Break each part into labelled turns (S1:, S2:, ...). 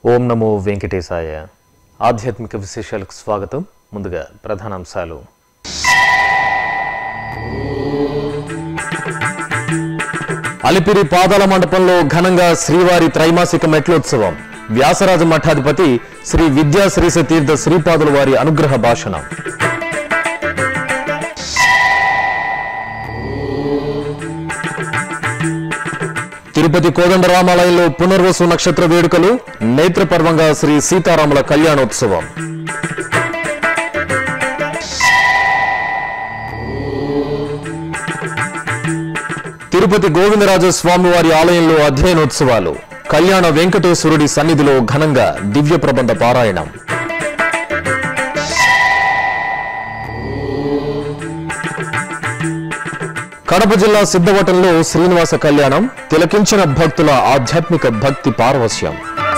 S1: ఓం నమో వెంకటేశాయ ఆధ్యాత్మిక విశేషాలకు స్వాగతం ముందుగా ప్రధానాంశాలు అలిపిరి పాదాల మండపంలో ఘనంగా శ్రీవారి త్రైమాసిక మెట్లోత్సవం వ్యాసరాజ మఠాధిపతి శ్రీ విద్యా శ్రీశ తీర్థ శ్రీపాదుల వారి అనుగ్రహ భాషణం తిరుపతి కోదండరామాలయంలో పునర్వసు నక్షత్ర వేడుకలు నేత్రపర్వంగా శ్రీ సీతారాముల కళ్యాణోత్సవం తిరుపతి గోవిందరాజ స్వామివారి ఆలయంలో అధ్యయనోత్సవాలు కళ్యాణ వెంకటేశ్వరుడి సన్నిధిలో ఘనంగా దివ్య ప్రబంధ పారాయణం కడప జిల్లా సిద్ధవటంలో శ్రీనివాస కళ్యాణం తిలకించిన భక్తుల ఆధ్యాత్మిక భక్తి పారవస్యం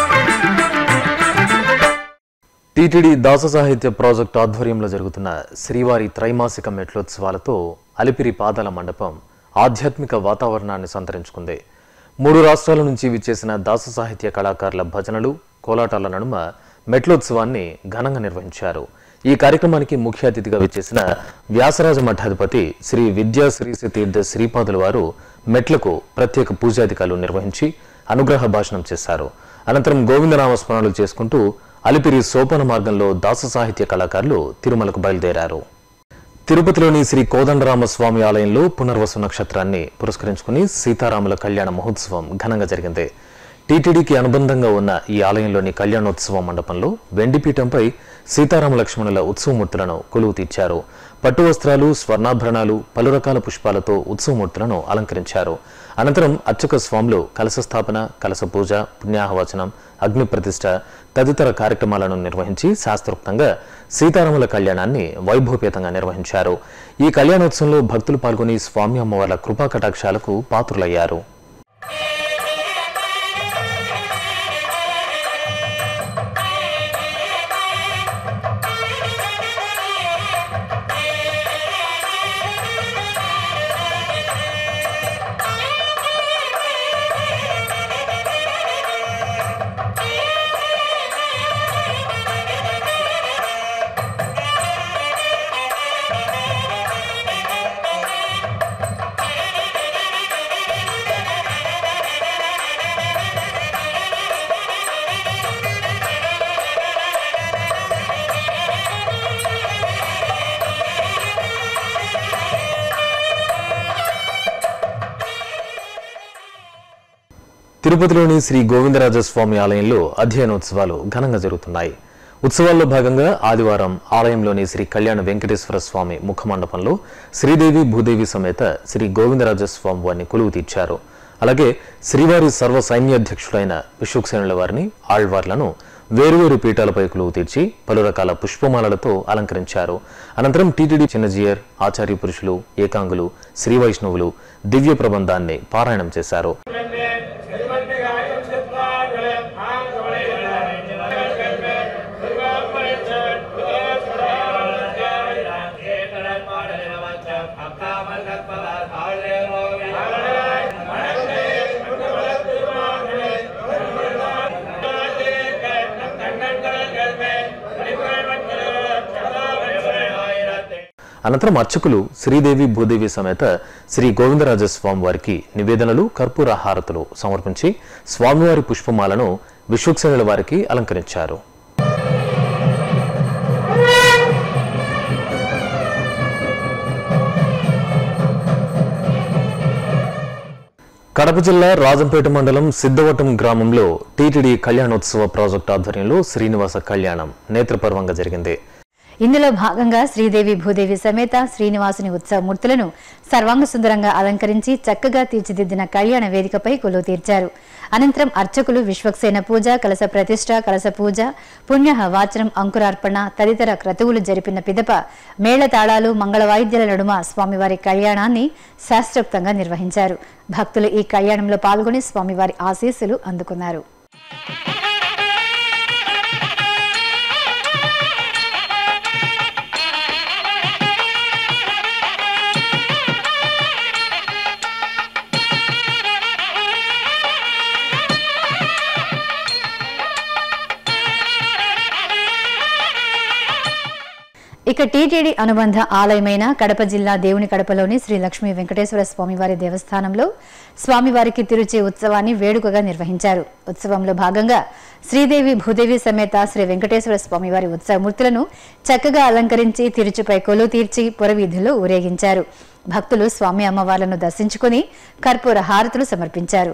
S1: టీటీడీ దాస సాహిత్య ప్రాజెక్ట్ ఆధ్వర్యంలో జరుగుతున్న శ్రీవారి త్రైమాసిక మెట్లోత్సవాలతో అలిపిరి పాదాల మండపం ఆధ్యాత్మిక వాతావరణాన్ని సంతరించుకుంది మూడు రాష్ట్రాల నుంచి విచ్చేసిన దాస సాహిత్య కళాకారుల భజనలు కోలాటాల నడుమ మెట్లోత్సవాన్ని ఘనంగా నిర్వహించారు ఈ కార్యక్రమానికి ముఖ్య అతిథిగా విచ్చేసిన వ్యాసరాజ మఠాధిపతి శ్రీ విద్యా శ్రీశ తీర్థ శ్రీపాదుల వారు మెట్లకు ప్రత్యేక పూజాధికారులు నిర్వహించి అనుగ్రహ భాషణం చేశారు అనంతరం గోవిందనామ స్మరణలు చేసుకుంటూ అలిపిరి సోపన మార్గంలో దాస సాహిత్య కళాకారులు తిరుమలకు బయలుదేరారు తిరుపతిలోని శ్రీ కోదండరామ స్వామి ఆలయంలో పునర్వసు నక్షత్రాన్ని పురస్కరించుకుని సీతారాముల కళ్యాణ మహోత్సవం ఘనంగా జరిగింది టీటీడీకి అనుబంధంగా ఉన్న ఈ ఆలయంలోని కళ్యాణోత్సవ మండపంలో వెండిపీఠంపై సీతారామ లక్ష్మణుల ఉత్సవమూర్తులను కొలువు తీర్చారు పట్టు వస్త్రాలు స్వర్ణాభరణాలు పలు రకాల పుష్పాలతో ఉత్సవమూర్తులను అలంకరించారు అనంతరం అర్చక స్వాములు కలశ స్థాపన కలశ పూజ పుణ్యాహవచనం అగ్ని ప్రతిష్ఠ తదితర కార్యక్రమాలను నిర్వహించి శాస్త్రోక్తంగా సీతారాముల కళ్యాణాన్ని వైభవపేతంగా నిర్వహించారు ఈ కళ్యాణోత్సవంలో భక్తులు పాల్గొని స్వామి అమ్మవార్ల కృపా కటాక్షాలకు పాత్రులయ్యారు తిరుపతిలోని శ్రీ గోవిందరాజ స్వామి ఆలయంలో అధ్యయనోత్సవాలు ఘనంగా జరుగుతున్నాయి ఉత్సవాల్లో భాగంగా ఆదివారం ఆలయంలోని శ్రీ కళ్యాణ వెంకటేశ్వర స్వామి ముఖమండపంలో శ్రీదేవి భూదేవి సమేత శ్రీ గోవిందరాజ స్వామి వారిని కొలువు తీర్చారు అలాగే శ్రీవారి సర్వ సైన్యాధ్యక్షుడైన విశ్వక్సేనుల వారిని ఆళ్వార్లను వేరువేరు పీఠాలపై కొలువు తీర్చి పలు రకాల పుష్పమాలలతో అలంకరించారు అనంతరం టీటీడీ చిన్నజీయర్ ఆచార్య పురుషులు ఏకాంగులు శ్రీ వైష్ణవులు దివ్య ప్రబంధాన్ని పారాయణం చేశారు అనంతరం అర్చకులు శ్రీదేవి భూదేవి సమేత శ్రీ గోవిందరాజ స్వామి వారికి నివేదనలు కర్పూర హారతులు సమర్పించి స్వామివారి పుష్పమాలను విశ్వక్సేనుల వారికి అలంకరించారు కడప జిల్లా రాజంపేట మండలం సిద్ధవటం గ్రామంలో టీటీడీ కళ్యాణోత్సవ ప్రాజెక్టు ఆధ్వర్యంలో శ్రీనివాస కళ్యాణం నేత్రపర్వంగా జరిగింది
S2: ఇందులో భాగంగా శ్రీదేవి భూదేవి సమేత శ్రీనివాసుని ఉత్సవమూర్తులను సర్వాంగ సుందరంగా అలంకరించి చక్కగా తీర్చిదిద్దిన కళ్యాణ వేదికపై కొలువు తీర్చారు అనంతరం అర్చకులు విశ్వక్సేన పూజ కలస ప్రతిష్ట కలస పూజ పుణ్యహ వాచనం అంకురార్పణ తదితర క్రతువులు జరిపిన పిదప మేళతాళాలు మంగళ వాయిద్యాల నడుమ స్వామివారి కళ్యాణాన్ని శాస్త్రోక్తంగా నిర్వహించారు భక్తులు ఈ కళ్యాణంలో పాల్గొని స్వామివారి ఆశీస్సులు అందుకున్నారు ఇక టీటీడీ అనుబంధ ఆలయమైన కడప జిల్లా దేవుని కడపలోని శ్రీ లక్ష్మీ వెంకటేశ్వర స్వామివారి దేవస్థానంలో స్వామివారికి తిరుచే ఉత్సవాన్ని వేడుకగా నిర్వహించారు ఉత్సవంలో భాగంగా శ్రీదేవి భూదేవి సమేత శ్రీ వెంకటేశ్వర స్వామివారి ఉత్సవమూర్తులను చక్కగా అలంకరించి తిరుచుపై కొలు తీర్చి పురవీధుల్లో ఊరేగించారు భక్తులు స్వామి అమ్మవార్లను దర్శించుకుని కర్పూర హారతులు సమర్పించారు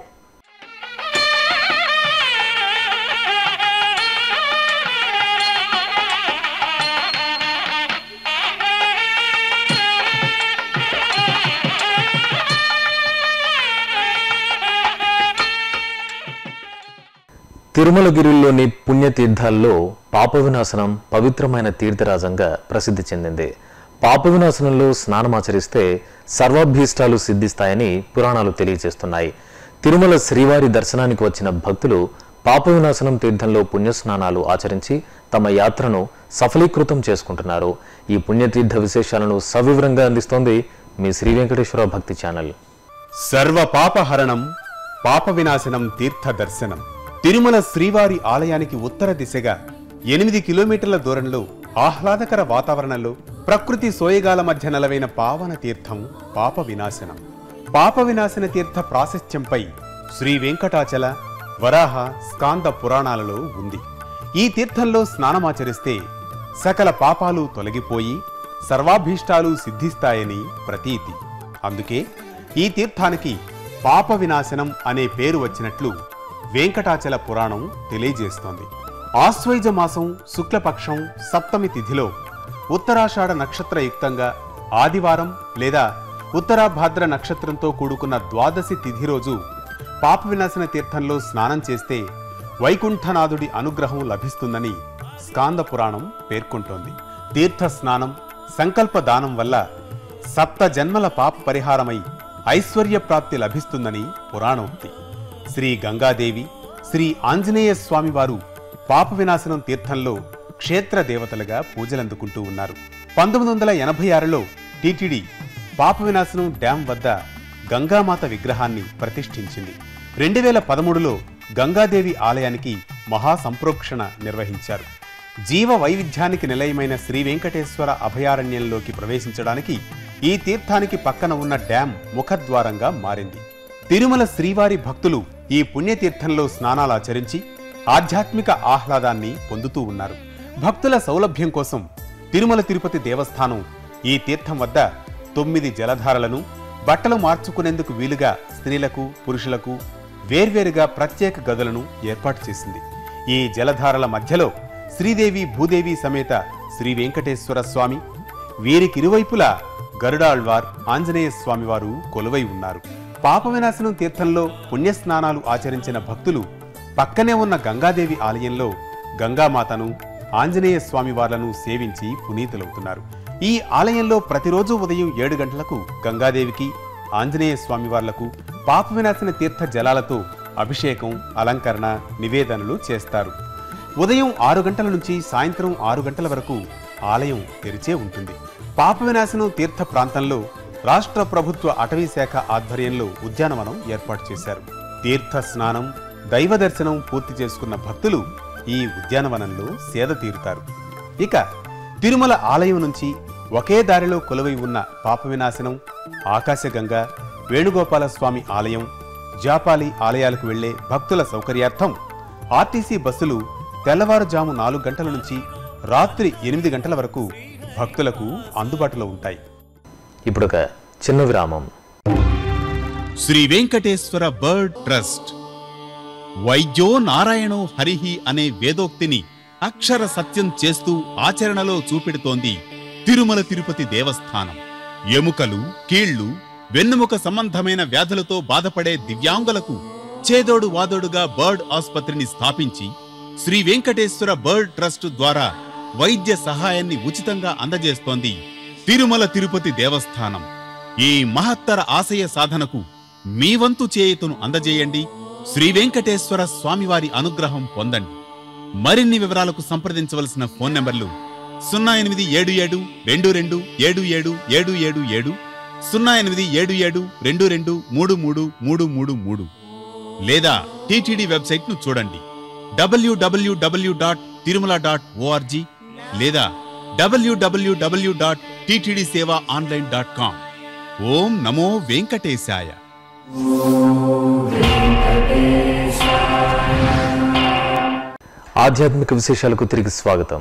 S1: తిరుమలగిరిలోని పుణ్యతీర్థాల్లో పాప వినాశనం పవిత్రమైన తీర్థరాజంగా ప్రసిద్ధి చెందింది పాప వినాశనంలో స్నానమాచరిస్తే సర్వాభీష్టాలు సిద్ధిస్తాయని పురాణాలు తెలియజేస్తున్నాయి తిరుమల శ్రీవారి దర్శనానికి వచ్చిన భక్తులు పాప వినాశనం తీర్థంలో పుణ్యస్నానాలు ఆచరించి తమ యాత్రను సఫలీకృతం చేసుకుంటున్నారు ఈ పుణ్యతీర్థ విశేషాలను సవివరంగా అందిస్తోంది మీ శ్రీ వెంకటేశ్వర భక్తి ఛానల్
S3: సర్వ పాపహరణం పాప వినాశనం తీర్థ దర్శనం తిరుమల శ్రీవారి ఆలయానికి ఉత్తర దిశగా ఎనిమిది కిలోమీటర్ల దూరంలో ఆహ్లాదకర వాతావరణంలో ప్రకృతి సోయగాల మధ్య నెలవైన పావన తీర్థం పాప వినాశనం పాప వినాశన తీర్థ ప్రాశస్త్యంపై శ్రీ వెంకటాచల వరాహ స్కాంద పురాణాలలో ఉంది ఈ తీర్థంలో స్నానమాచరిస్తే సకల పాపాలు తొలగిపోయి సర్వాభీష్టాలు సిద్ధిస్తాయని ప్రతీతి అందుకే ఈ తీర్థానికి పాప వినాశనం అనే పేరు వచ్చినట్లు వెంకటాచల పురాణం తెలియజేస్తోంది ఆశ్వయుజ మాసం శుక్లపక్షం సప్తమి తిథిలో ఉత్తరాషాఢ నక్షత్రయుక్తంగా ఆదివారం లేదా ఉత్తరాభాద్ర నక్షత్రంతో కూడుకున్న ద్వాదశి తిథి రోజు పాప వినాశన తీర్థంలో స్నానం చేస్తే వైకుంఠనాథుడి అనుగ్రహం లభిస్తుందని స్కాంద పురాణం పేర్కొంటోంది తీర్థ స్నానం సంకల్ప దానం వల్ల సప్త జన్మల పాప పరిహారమై ఐశ్వర్య ప్రాప్తి లభిస్తుందని పురాణోక్తి శ్రీ గంగాదేవి శ్రీ ఆంజనేయ స్వామివారు పాప వినాశనం తీర్థంలో క్షేత్ర దేవతలుగా పూజలందుకుంటూ ఉన్నారు పంతొమ్మిది వందల ఎనభై ఆరులో టీటీడీ పాప వినాశనం డ్యాం వద్ద గంగామాత విగ్రహాన్ని ప్రతిష్ఠించింది రెండు వేల పదమూడులో గంగాదేవి ఆలయానికి మహాసంప్రోక్షణ నిర్వహించారు జీవ వైవిధ్యానికి నిలయమైన శ్రీ వెంకటేశ్వర అభయారణ్యంలోకి ప్రవేశించడానికి ఈ తీర్థానికి పక్కన ఉన్న డ్యాం ముఖద్వారంగా మారింది తిరుమల శ్రీవారి భక్తులు ఈ పుణ్యతీర్థంలో స్నానాలాచరించి ఆధ్యాత్మిక ఆహ్లాదాన్ని పొందుతూ ఉన్నారు భక్తుల సౌలభ్యం కోసం తిరుమల తిరుపతి దేవస్థానం ఈ తీర్థం వద్ద తొమ్మిది జలధారలను బట్టలు మార్చుకునేందుకు వీలుగా స్త్రీలకు పురుషులకు వేర్వేరుగా ప్రత్యేక గదులను ఏర్పాటు చేసింది ఈ జలధారల మధ్యలో శ్రీదేవి భూదేవి సమేత శ్రీ వెంకటేశ్వర స్వామి వీరికిరువైపులా గరుడాళ్వార్ ఆంజనేయ స్వామివారు కొలువై ఉన్నారు పాప వినాశనం తీర్థంలో పుణ్యస్నానాలు ఆచరించిన భక్తులు పక్కనే ఉన్న గంగాదేవి ఆలయంలో గంగామాతను ఆంజనేయ స్వామివార్లను సేవించి పునీతులవుతున్నారు ఈ ఆలయంలో ప్రతిరోజు ఉదయం ఏడు గంటలకు గంగాదేవికి ఆంజనేయ స్వామివార్లకు పాప వినాశన తీర్థ జలాలతో అభిషేకం అలంకరణ నివేదనలు చేస్తారు ఉదయం ఆరు గంటల నుంచి సాయంత్రం ఆరు గంటల వరకు ఆలయం తెరిచే ఉంటుంది పాప వినాశనం తీర్థ ప్రాంతంలో రాష్ట్ర ప్రభుత్వ అటవీ శాఖ ఆధ్వర్యంలో ఉద్యానవనం ఏర్పాటు చేశారు తీర్థ స్నానం దైవ దర్శనం పూర్తి చేసుకున్న భక్తులు ఈ ఉద్యానవనంలో సేద తీరుతారు ఇక తిరుమల ఆలయం నుంచి ఒకే దారిలో కొలువై ఉన్న పాప వినాశనం ఆకాశగంగ వేణుగోపాల స్వామి ఆలయం జాపాలి ఆలయాలకు వెళ్లే భక్తుల సౌకర్యార్థం ఆర్టీసీ బస్సులు తెల్లవారుజాము నాలుగు గంటల నుంచి రాత్రి ఎనిమిది గంటల వరకు భక్తులకు అందుబాటులో ఉంటాయి
S1: ఇప్పుడు ఒక చిన్న విరామం
S4: శ్రీ వెంకటేశ్వర బర్డ్ ట్రస్ట్ వైద్యో నారాయణో హరిహి అనే వేదోక్తిని అక్షర సత్యం చేస్తూ ఆచరణలో చూపెడుతోంది తిరుమల తిరుపతి దేవస్థానం ఎముకలు కీళ్లు వెన్నుముక సంబంధమైన వ్యాధులతో బాధపడే దివ్యాంగులకు చేదోడు వాదోడుగా బర్డ్ ఆసుపత్రిని స్థాపించి శ్రీ వెంకటేశ్వర బర్డ్ ట్రస్ట్ ద్వారా వైద్య సహాయాన్ని ఉచితంగా అందజేస్తోంది తిరుమల తిరుపతి దేవస్థానం ఈ మహత్తర ఆశయ సాధనకు మీ వంతు చేయుతను అందజేయండి శ్రీ వెంకటేశ్వర స్వామివారి అనుగ్రహం పొందండి మరిన్ని వివరాలకు సంప్రదించవలసిన ఫోన్ నంబర్లు సున్నా ఎనిమిది ఏడు ఏడు రెండు రెండు ఏడు ఏడు ఏడు ఏడు ఏడు సున్నా ఎనిమిది ఏడు ఏడు రెండు రెండు మూడు మూడు మూడు మూడు మూడు లేదా టీటీడీ వెబ్సైట్ ను చూడండి WWW dot Tirumala dot ORG లేదా WWW dot TTD seva online dot com ఓం నమో వెంకటేశాయ
S1: ఆధ్యాత్మిక విశేషాలకు తిరిగి స్వాగతం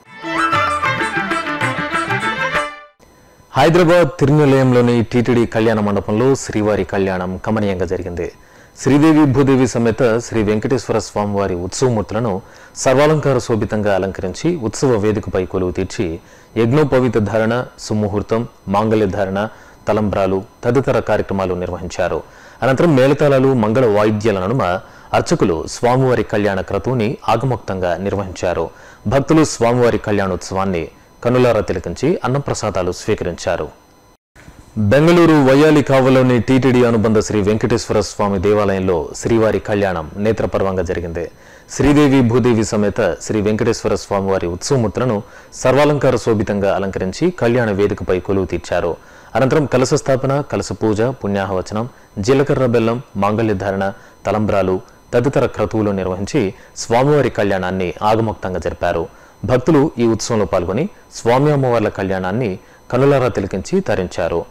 S1: హైదరాబాద్ తిరునిలయంలోని టీటీడీ కళ్యాణ మండపంలో శ్రీవారి కళ్యాణం కమనీయంగా జరిగింది శ్రీదేవి భూదేవి సమేత శ్రీ వెంకటేశ్వర స్వామివారి ఉత్సవమూర్తులను సర్వాలంకార శోభితంగా అలంకరించి ఉత్సవ వేదికపై కొలువు తీర్చి యజ్ఞోపవీత ధారణ సుముహూర్తం మాంగళ్య ధారణ తలంబ్రాలు తదితర కార్యక్రమాలు నిర్వహించారు అనంతరం మేళతాళాలు మంగళ వాయిద్యాల నడుమ అర్చకులు స్వామివారి కళ్యాణ క్రతువుని ఆగమోక్తంగా నిర్వహించారు భక్తులు స్వామివారి కళ్యాణోత్సవాన్ని కనులారా తిలకించి అన్నప్రసాదాలు స్వీకరించారు బెంగళూరు వయ్యాలి కావలోని టీటీడీ అనుబంధ శ్రీ వెంకటేశ్వర స్వామి దేవాలయంలో శ్రీవారి కళ్యాణం నేత్రపర్వంగా జరిగింది శ్రీదేవి భూదేవి సమేత శ్రీ వెంకటేశ్వర స్వామివారి ఉత్సవమూర్తులను సర్వాలంకార శోభితంగా అలంకరించి కళ్యాణ వేదికపై కొలువు తీర్చారు అనంతరం కలశ స్థాపన కలశ పూజ పుణ్యాహవచనం జీలకర్ర బెల్లం మాంగళ్య ధారణ తలంబ్రాలు తదితర క్రతువులు నిర్వహించి స్వామివారి కళ్యాణాన్ని ఆగమోక్తంగా జరిపారు భక్తులు ఈ ఉత్సవంలో పాల్గొని స్వామి అమ్మవార్ల కళ్యాణాన్ని కనులారా తిలకించి తరించారు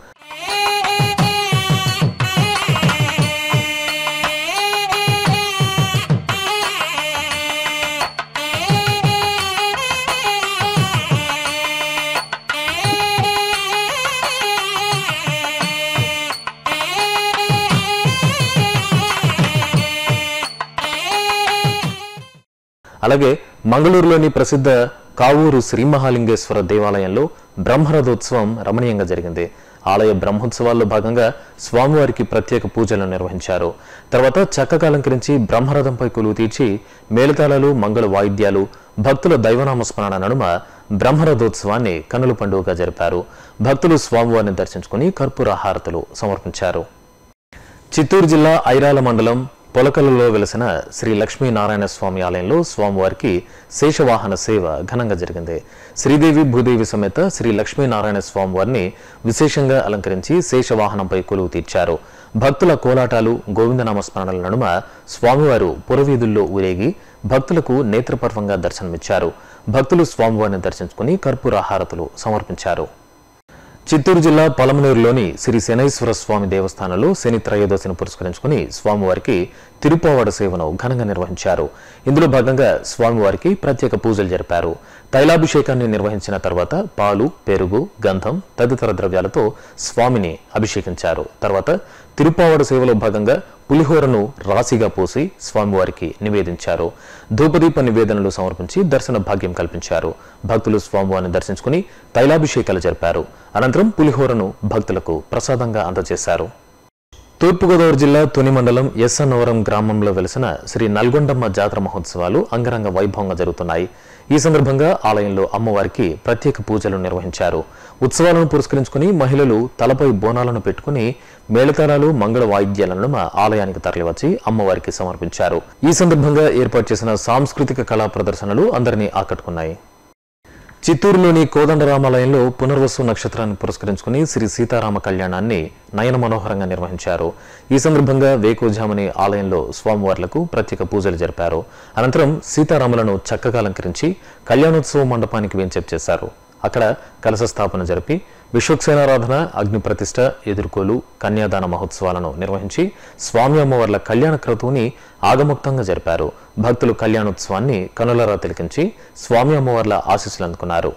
S1: అలాగే మంగళూరులోని ప్రసిద్ధ కావూరు శ్రీ మహాలింగేశ్వర దేవాలయంలో బ్రహ్మరథోత్సవం రమణీయంగా జరిగింది ఆలయ బ్రహ్మోత్సవాల్లో భాగంగా స్వామివారికి ప్రత్యేక పూజలు నిర్వహించారు తర్వాత చక్కగా అలంకరించి బ్రహ్మరథంపై కొలువు తీర్చి మేళతాళాలు మంగళ వాయిద్యాలు భక్తుల దైవనామస్మరణ నడుమ బ్రహ్మరథోత్సవాన్ని కన్నుల పండుగగా జరిపారు భక్తులు స్వామివారిని దర్శించుకుని కర్పూర హారతులు సమర్పించారు చిత్తూరు జిల్లా ఐరాల మండలం పొలకలలో వెలసిన శ్రీ లక్ష్మీనారాయణ స్వామి ఆలయంలో స్వామివారికి శేషవాహన సేవ ఘనంగా జరిగింది శ్రీదేవి భూదేవి సమేత శ్రీ లక్ష్మీనారాయణ స్వామివారిని విశేషంగా అలంకరించి శేషవాహనంపై కొలువు తీర్చారు భక్తుల కోలాటాలు గోవిందనామస్మరణల నడుమ స్వామివారు పురవీధుల్లో ఊరేగి భక్తులకు నేత్రపర్వంగా దర్శనమిచ్చారు భక్తులు స్వామివారిని దర్శించుకుని కర్పూర హారతులు సమర్పించారు చిత్తూరు జిల్లా పలమనేరులోని శ్రీ శనైశ్వర స్వామి దేవస్థానంలో శని త్రయోదశిని పురస్కరించుకుని స్వామివారికి తిరుపావాడ సేవను ఘనంగా నిర్వహించారు ఇందులో భాగంగా స్వామివారికి ప్రత్యేక పూజలు జరిపారు తైలాభిషేకాన్ని నిర్వహించిన తర్వాత పాలు పెరుగు గంధం తదితర ద్రవ్యాలతో స్వామిని అభిషేకించారు తర్వాత తిరుపావాడ సేవలో భాగంగా పులిహోరను రాశిగా పోసి స్వామివారికి నివేదించారు ధూపదీప నివేదనలు సమర్పించి దర్శన భాగ్యం కల్పించారు భక్తులు స్వామివారిని దర్శించుకుని తైలాభిషేకాలు జరిపారు అనంతరం పులిహోరను భక్తులకు ప్రసాదంగా అందజేశారు తూర్పుగోదావరి జిల్లా తుని మండలం ఎస్ఎన్నవరం గ్రామంలో వెలిసిన శ్రీ నల్గొండమ్మ జాతర మహోత్సవాలు అంగరంగ వైభవంగా జరుగుతున్నాయి ఈ సందర్భంగా ఆలయంలో అమ్మవారికి ప్రత్యేక పూజలు నిర్వహించారు ఉత్సవాలను పురస్కరించుకుని మహిళలు తలపై బోనాలను పెట్టుకుని మేళతాళాలు మంగళ వాయిద్యాల నడుమ ఆలయానికి తరలివచ్చి అమ్మవారికి సమర్పించారు ఈ సందర్భంగా ఏర్పాటు చేసిన సాంస్కృతిక కళా ప్రదర్శనలు అందరినీ ఆకట్టుకున్నాయి చిత్తూరులోని కోదండరామాలయంలో పునర్వసు నక్షత్రాన్ని పురస్కరించుకుని శ్రీ సీతారామ కళ్యాణాన్ని నయన మనోహరంగా నిర్వహించారు ఈ సందర్భంగా వేకోజామని ఆలయంలో స్వామివార్లకు ప్రత్యేక పూజలు జరిపారు అనంతరం సీతారాములను చక్కగా అలంకరించి కళ్యాణోత్సవ మండపానికి వెంచేపు చేశారు అక్కడ కలశ స్థాపన జరిపి విశ్వక్సేనారాధన అగ్ని ప్రతిష్ట ఎదుర్కోలు కన్యాదాన మహోత్సవాలను నిర్వహించి స్వామి అమ్మవార్ల కళ్యాణ క్రతువుని ఆగముక్తంగా జరిపారు భక్తులు కళ్యాణోత్సవాన్ని కనులరా తిలకించి స్వామి అమ్మవార్ల ఆశీస్సులు అందుకున్నారు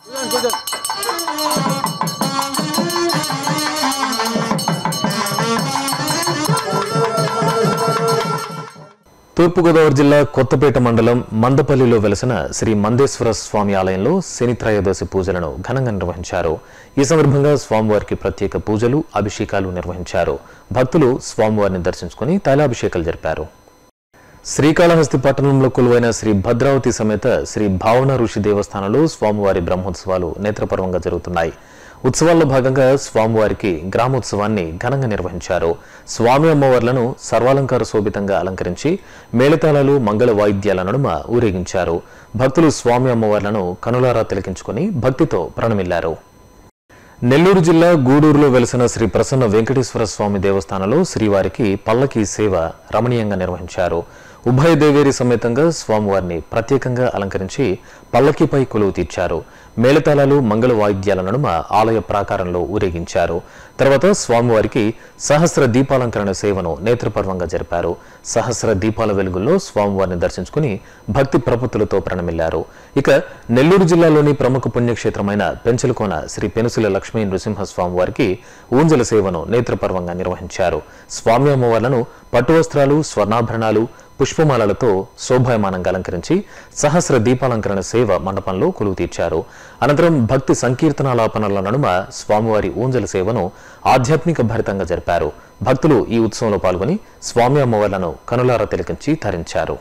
S1: తూర్పుగోదావరి జిల్లా కొత్తపేట మండలం మందపల్లిలో వెలసిన శ్రీ మందేశ్వర స్వామి ఆలయంలో శని త్రయోదశి పూజలను ఘనంగా నిర్వహించారు ఈ సందర్భంగా స్వామివారికి ప్రత్యేక పూజలు అభిషేకాలు నిర్వహించారు భక్తులు స్వామివారిని దర్శించుకుని తైలాభిషేకాలు జరిపారు శ్రీకాళహస్తి పట్టణంలో కొలువైన శ్రీ భద్రావతి సమేత శ్రీ భావన ఋషి దేవస్థానంలో స్వామివారి బ్రహ్మోత్సవాలు నేత్రపర్వంగా జరుగుతున్నాయి ఉత్సవాల్లో భాగంగా స్వామివారికి గ్రామోత్సవాన్ని ఘనంగా నిర్వహించారు స్వామి అమ్మవార్లను సర్వాలంకార శోభితంగా అలంకరించి మేళతాళాలు మంగళ వాయిద్యాల నడుమ ఊరేగించారు భక్తులు స్వామి అమ్మవార్లను కనులారా తిలకించుకుని భక్తితో ప్రణమిల్లారు నెల్లూరు జిల్లా గూడూరులో వెలసిన శ్రీ ప్రసన్న వెంకటేశ్వర స్వామి దేవస్థానంలో శ్రీవారికి పల్లకి సేవ రమణీయంగా నిర్వహించారు ఉభయ దేవేరి సమేతంగా స్వామివారిని ప్రత్యేకంగా అలంకరించి పల్లకిపై కొలువు తీర్చారు మేళతాళాలు మంగళ వాయిద్యాల నడుమ ఆలయ ప్రాకారంలో ఊరేగించారు తర్వాత స్వామివారికి సహస్ర దీపాలంకరణ సేవను నేత్రపర్వంగా జరిపారు సహస్ర దీపాల వెలుగుల్లో స్వామివారిని దర్శించుకుని భక్తి ప్రపత్తులతో ప్రణమిల్లారు ఇక నెల్లూరు జిల్లాలోని ప్రముఖ పుణ్యక్షేత్రమైన పెంచలకోన శ్రీ పెనుసుల లక్ష్మీ నృసింహస్వామి వారికి ఊంజల సేవను నేత్రపర్వంగా నిర్వహించారు స్వామి అమ్మవార్లను పట్టు వస్త్రాలు స్వర్ణాభరణాలు పుష్పమాలలతో శోభాయమానంగా అలంకరించి సహస్ర దీపాలంకరణ సేవ మండపంలో కొలువు తీర్చారు అనంతరం భక్తి సంకీర్తనాలాపనల నడుమ స్వామివారి ఊంజల సేవను ఆధ్యాత్మిక భరితంగా జరిపారు భక్తులు ఈ ఉత్సవంలో పాల్గొని స్వామి అమ్మవార్లను కనులారా తిలకించి తరించారు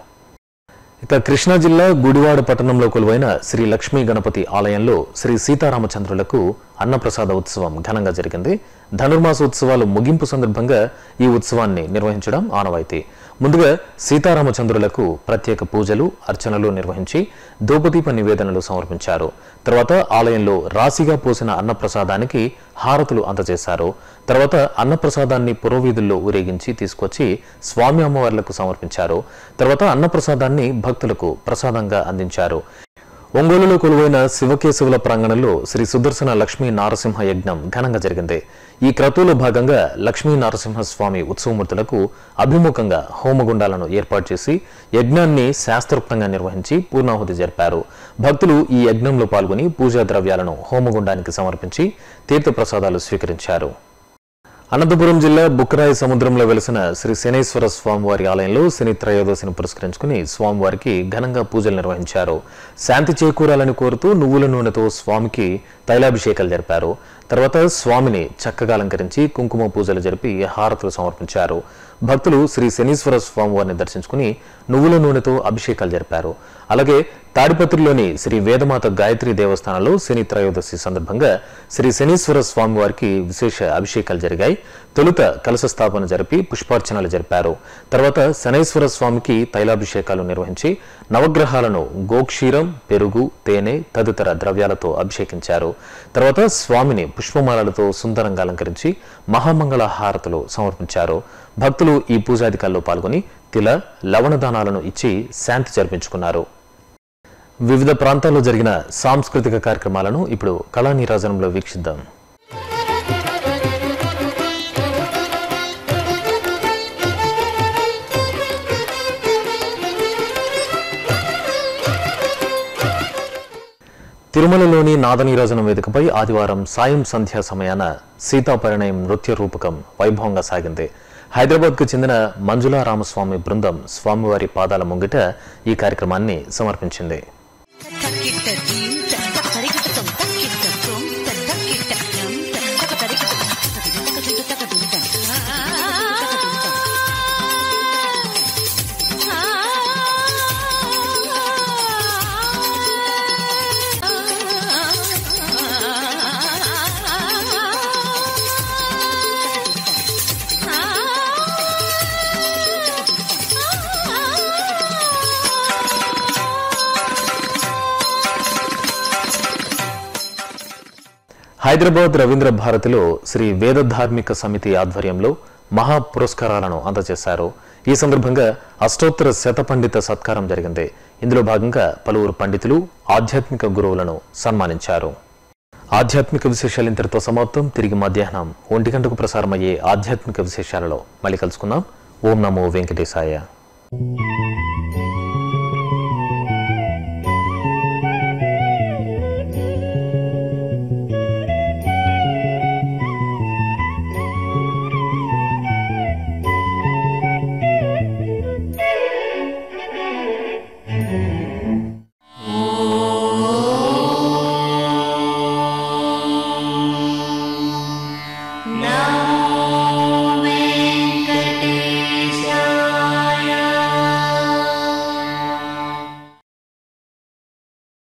S1: ఇక కృష్ణా జిల్లా గుడివాడ పట్టణంలో కొలువైన శ్రీ లక్ష్మీ గణపతి ఆలయంలో శ్రీ సీతారామచంద్రులకు అన్నప్రసాద ఉత్సవం ఘనంగా జరిగింది ధనుర్మాస ఉత్సవాలు ముగింపు సందర్భంగా ఈ ఉత్సవాన్ని నిర్వహించడం ఆనవాయితీ ముందుగా సీతారామచంద్రులకు ప్రత్యేక పూజలు అర్చనలు నిర్వహించి ధూపదీప నివేదనలు సమర్పించారు తర్వాత ఆలయంలో రాశిగా పోసిన అన్నప్రసాదానికి హారతులు అందజేశారు తర్వాత అన్నప్రసాదాన్ని పురోవీధుల్లో ఊరేగించి తీసుకొచ్చి స్వామి అమ్మవార్లకు సమర్పించారు తర్వాత అన్నప్రసాదాన్ని భక్తులకు ప్రసాదంగా అందించారు ఒంగోలులో కొలువైన శివకేశవుల ప్రాంగణంలో శ్రీ సుదర్శన లక్ష్మీ నారసింహ యజ్ఞం ఘనంగా జరిగింది ఈ క్రతువులో భాగంగా లక్ష్మీ నరసింహ స్వామి ఉత్సవమూర్తులకు అభిముఖంగా హోమగుండాలను ఏర్పాటు చేసి యజ్ఞాన్ని శాస్త్రోక్తంగా నిర్వహించి పూర్ణాహుతి జరిపారు భక్తులు ఈ యజ్ఞంలో పాల్గొని పూజా ద్రవ్యాలను హోమగుండానికి సమర్పించి తీర్థప్రసాదాలు స్వీకరించారు అనంతపురం జిల్లా బుక్కరాయి సముద్రంలో వెలిసిన శ్రీ శనేశ్వర స్వామివారి ఆలయంలో శని త్రయోదశిని పురస్కరించుకుని స్వామివారికి ఘనంగా పూజలు నిర్వహించారు శాంతి చేకూరాలని కోరుతూ నువ్వుల నూనెతో స్వామికి తైలాభిషేకాలు జరిపారు తర్వాత స్వామిని చక్కగా అలంకరించి కుంకుమ పూజలు జరిపి హారతులు సమర్పించారు భక్తులు శ్రీ శనీశ్వర స్వామివారిని దర్శించుకుని నువ్వుల నూనెతో అభిషేకాలు జరిపారు అలాగే తాడిపత్రిలోని శ్రీ వేదమాత గాయత్రి దేవస్థానంలో శని త్రయోదశి సందర్భంగా శ్రీ శనీశ్వర స్వామివారికి విశేష అభిషేకాలు జరిగాయి తొలుత కలశ స్థాపన జరిపి పుష్పార్చనలు జరిపారు తర్వాత శనైశ్వర స్వామికి తైలాభిషేకాలు నిర్వహించి నవగ్రహాలను గోక్షీరం పెరుగు తేనె తదితర ద్రవ్యాలతో అభిషేకించారు తర్వాత స్వామిని పుష్పమాలలతో సుందరంగా అలంకరించి మహామంగళ హారతులు సమర్పించారు భక్తులు ఈ పూజాధికాల్లో పాల్గొని తిల లవణదానాలను ఇచ్చి శాంతి జరిపించుకున్నారు వివిధ ప్రాంతాల్లో జరిగిన సాంస్కృతిక కార్యక్రమాలను ఇప్పుడు కళా నీరాజనంలో వీక్షిద్దాం తిరుమలలోని నాదనీరాజనం వేదికపై ఆదివారం సాయం సంధ్యా సమయాన సీతాపరిణయం నృత్య రూపకం వైభవంగా సాగింది హైదరాబాద్కు చెందిన మంజులా రామస్వామి బృందం స్వామివారి పాదాల ముంగిట ఈ కార్యక్రమాన్ని సమర్పించింది హైదరాబాద్ రవీంద్ర భారతిలో శ్రీ వేద ధార్మిక సమితి ఆధ్వర్యంలో మహా పురస్కారాలను అందజేశారు ఈ సందర్భంగా అష్టోత్తర శతపండిత సత్కారం జరిగింది ఇందులో భాగంగా పలువురు పండితులు ఆధ్యాత్మిక గురువులను సన్మానించారు ఆధ్యాత్మిక విశేషాలు ఇంతటితో సమాప్తం తిరిగి మధ్యాహ్నం ఒంటి గంటకు ప్రసారమయ్యే ఆధ్యాత్మిక విశేషాలలో మళ్ళీ కలుసుకుందాం ఓం నమో వెంకటేశాయ